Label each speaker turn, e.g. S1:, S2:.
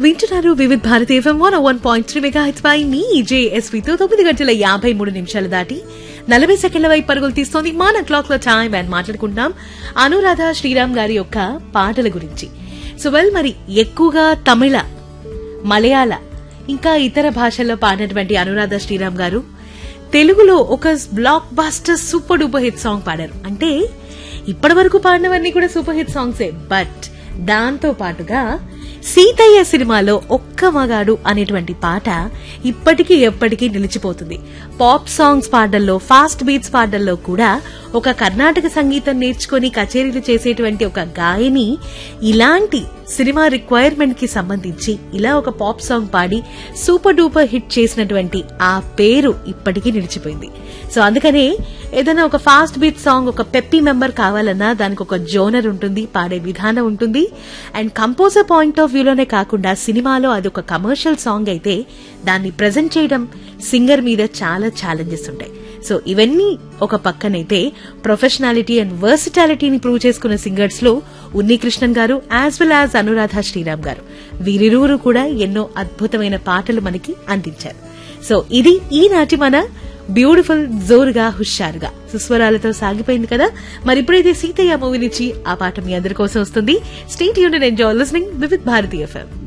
S1: వింటున్నారు Vividh Bharati FM one one point three megahertz పై మీ జేఎస్వితో తొమ్మిది గంటల యాభై మూడు నిమిషాలు దాటి నలభై సెకండ్ల వైపు పరుగులు తీస్తోంది మన క్లాక్ లో టైం అండ్ మాట్లాడుకుంటున్నాం అనురాధ శ్రీరామ్ గారి యొక్క పాటల గురించి సో వెల్ మరి ఎక్కువగా తమిళ మలయాళ ఇంకా ఇతర భాషల్లో పాడినటువంటి అనురాధ శ్రీరామ్ గారు తెలుగులో ఒక blockbuster super duper hit song పాడారు అంటే ఇప్పటి వరకు పాడినవన్నీ కూడా సూపర్ హిట్ సాంగ్సే బట్ దాంతో పాటుగా సీతయ్య సినిమాలో ఒక్క మగాడు అనేటువంటి పాట ఇప్పటికీ ఎప్పటికీ నిలిచిపోతుంది పాప్ సాంగ్స్ పాడల్లో ఫాస్ట్ బీట్స్ పాడల్లో కూడా ఒక కర్ణాటక సంగీతం నేర్చుకుని కచేరీలు చేసేటువంటి ఒక గాయని ఇలాంటి సినిమా రిక్వైర్మెంట్ కి సంబంధించి ఇలా ఒక పాప్ సాంగ్ పాడి సూపర్ డూపర్ హిట్ చేసినటువంటి ఆ పేరు ఇప్పటికీ నిలిచిపోయింది సో అందుకనే ఏదైనా ఒక ఫాస్ట్ బీట్ సాంగ్ ఒక పెప్పీ మెంబర్ కావాలన్నా దానికి ఒక జోనర్ ఉంటుంది పాడే విధానం ఉంటుంది అండ్ కంపోజర్ పాయింట్ ఆఫ్ వ్యూలోనే కాకుండా సినిమాలో అది ఒక కమర్షియల్ సాంగ్ అయితే దాన్ని ప్రజెంట్ చేయడం సింగర్ మీద చాలా ఛాలెంజెస్ ఉంటాయి సో ఇవన్నీ ఒక పక్కనైతే ప్రొఫెషనాలిటీ అండ్ వర్సిటాలిటీని ప్రూవ్ చేసుకున్న సింగర్స్ లో Unni Krishnan garu as well as Anuradha Sriram garu వీరిరువురు కూడా ఎన్నో అద్భుతమైన పాటలు మనకి అందించారు సో ఇది ఈనాటి మన బ్యూటిఫుల్ జోరుగా హుషారుగా సుస్వరాలతో సాగిపోయింది కదా మరి ఇప్పుడైతే సీతయ్య మూవీ నుంచి ఆ పాట మీ అందరి కోసం వస్తుంది state union enjoy listening Vividh Bharati FM